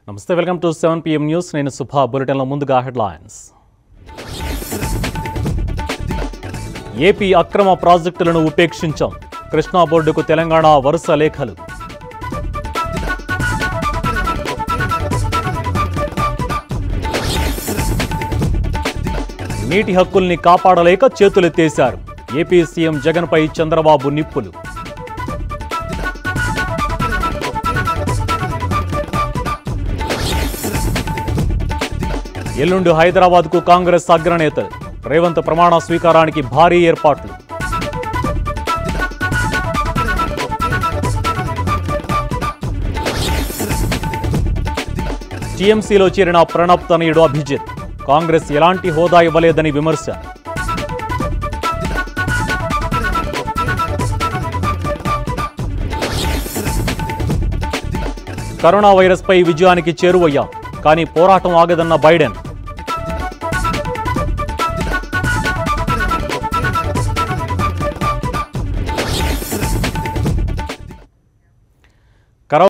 నమస్తే welcome to seven PM news నేను సుభా బులెటిన్లో ముందుగా హెడ్లైన్స్ ఏపీ అక్రమ ప్రాజెక్టులను ఉపేక్షించాం కృష్ణా బోర్డుకు తెలంగాణ వరుస లేఖలు నీటి హక్కుల్ని కాపాడలేక చేతులెత్తేశారు ఏపీ సీఎం జగన్పై చంద్రబాబు నిప్పులు ఎల్లుండి హైదరాబాద్కు కాంగ్రెస్ అగ్రనేత రేవంత్ ప్రమాణ స్వీకారానికి భారీ ఏర్పాట్లు టీఎంసీలో చేరిన ప్రణబ్ తనయుడు అభిజిత్ కాంగ్రెస్ ఎలాంటి హోదా ఇవ్వలేదని విమర్శ కరోనా వైరస్పై విజయానికి చేరువయ్యాం కానీ పోరాటం ఆగదన్న బైడెన్